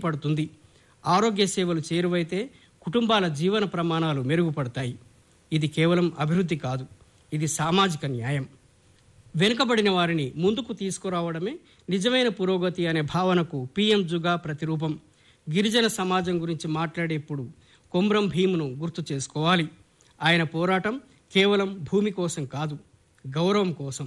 మెరుగుపడుతుంది ఆరోగ్య సేవలు చేరువైతే కుటుంబాల జీవన ప్రమాణాలు మెరుగుపడతాయి ఇది కేవలం అభివృద్ధి కాదు ఇది సామాజిక న్యాయం వెనుకబడిన వారిని ముందుకు తీసుకురావడమే నిజమైన పురోగతి అనే భావనకు పిఎం జుగా ప్రతిరూపం గిరిజన సమాజం గురించి మాట్లాడేప్పుడు కొమ్రం భీమును గుర్తు చేసుకోవాలి ఆయన పోరాటం కేవలం భూమి కోసం కాదు గౌరవం కోసం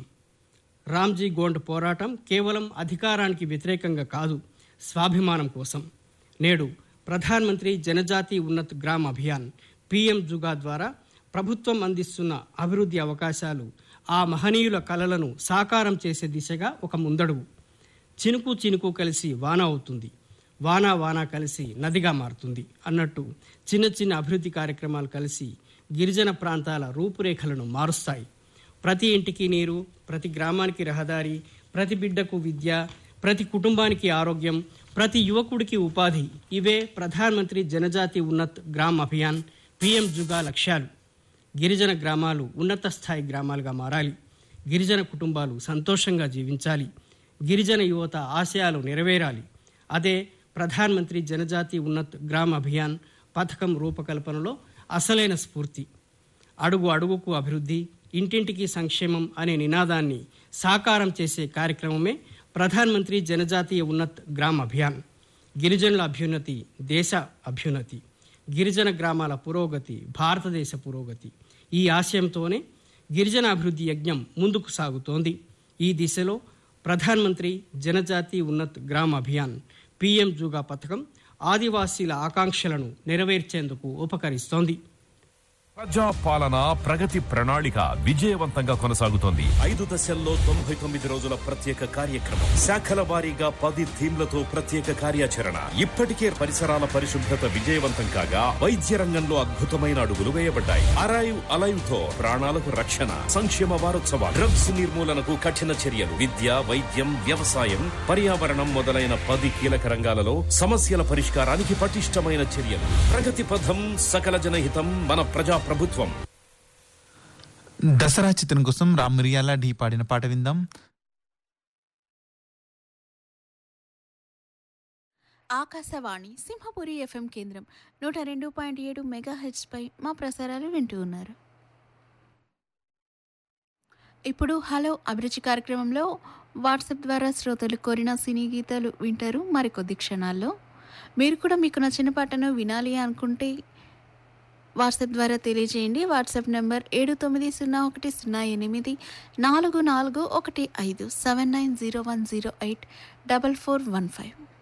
రామ్జీ గోండ్ పోరాటం కేవలం అధికారానికి వ్యతిరేకంగా కాదు స్వాభిమానం కోసం నేడు ప్రధానమంత్రి జనజాతి ఉన్నత్ గ్రామ్ అభియాన్ పిఎం జుగా ద్వారా ప్రభుత్వం అందిస్తున్న అభివృద్ధి అవకాశాలు ఆ మహనీయుల కలలను సాకారం చేసే దిశగా ఒక ముందడుగు చినుకు చినుకు కలిసి వాన అవుతుంది వాన వాన కలిసి నదిగా మారుతుంది అన్నట్టు చిన్న చిన్న అభివృద్ధి కార్యక్రమాలు కలిసి గిరిజన ప్రాంతాల రూపురేఖలను మారుస్తాయి ప్రతి ఇంటికి నీరు ప్రతి గ్రామానికి రహదారి ప్రతి బిడ్డకు విద్య ప్రతి కుటుంబానికి ఆరోగ్యం ప్రతి యువకుడికి ఉపాధి ఇవే ప్రధానమంత్రి జనజాతి ఉన్నత్ గ్రామ్ అభియాన్ పిఎం జుగా లక్ష్యాలు గిరిజన గ్రామాలు ఉన్నత స్థాయి గ్రామాలుగా మారాలి గిరిజన కుటుంబాలు సంతోషంగా జీవించాలి గిరిజన యువత ఆశయాలు నెరవేరాలి అదే ప్రధానమంత్రి జనజాతి ఉన్నత్ గ్రామ్ అభియాన్ పథకం రూపకల్పనలో అసలైన స్ఫూర్తి అడుగు అడుగుకు అభివృద్ధి ఇంటింటికి సంక్షేమం అనే నినాదాన్ని సాకారం చేసే కార్యక్రమమే ప్రధానమంత్రి జనజాతీయ ఉన్నత్ గ్రామ్ అభియాన్ గిరిజనుల అభ్యున్నతి దేశ అభ్యున్నతి గిరిజన గ్రామాల పురోగతి భారతదేశ పురోగతి ఈ ఆశయంతోనే గిరిజన అభివృద్ధి యజ్ఞం ముందుకు సాగుతోంది ఈ దిశలో ప్రధానమంత్రి జనజాతి ఉన్నత్ గ్రామ్ అభియాన్ పిఎం జుగా పథకం ఆదివాసీల ఆకాంక్షలను నెరవేర్చేందుకు ఉపకరిస్తోంది ప్రజా పాలన ప్రగతి ప్రణాళిక విజయవంతంగా కొనసాగుతోంది ఐదు దశల్లో తొంభై తొమ్మిది రోజుల ప్రత్యేక కార్యక్రమం శాఖల వారీగా పది థీమ్లతో ప్రత్యేక కార్యాచరణ ఇప్పటికే పరిసరాల పరిశుభ్రత విజయవంతం కాగా వైద్య రంగంలో అద్భుతమైన అడుగులు వేయబడ్డాయి అరైవ్ అలైవ్ తో ప్రాణాలకు రక్షణ సంక్షేమ వారోత్సవాలు డ్రగ్స్ నిర్మూలనకు కఠిన చర్యలు విద్య వైద్యం వ్యవసాయం పర్యావరణం మొదలైన పది కీలక రంగాలలో సమస్యల పరిష్కారానికి పటిష్టమైన చర్యలు ప్రగతి పథం సకల జనహితం మన ప్రజా ప్రభుత్వం దసరా చిత్రం కోసం రామ్ మిరియాల ఢీ పాడిన పాట విందాం ఆకాశవాణి సింహపురి ఎఫ్ఎం కేంద్రం నూట రెండు పాయింట్ ఏడు మెగా పై మా ప్రసారాలు వింటూ ఉన్నారు ఇప్పుడు హలో అభిరుచి కార్యక్రమంలో వాట్సాప్ ద్వారా శ్రోతలు కోరిన సినీ గీతాలు వింటారు మరికొద్ది క్షణాల్లో మీరు కూడా మీకు నచ్చిన పాటను వినాలి అనుకుంటే వాట్సాప్ ద్వారా తెలియజేయండి వాట్సాప్ నెంబర్ ఏడు తొమ్మిది సున్నా ఒకటి సున్నా ఎనిమిది నాలుగు నాలుగు ఒకటి ఐదు seven nine zero one zero eight double four one five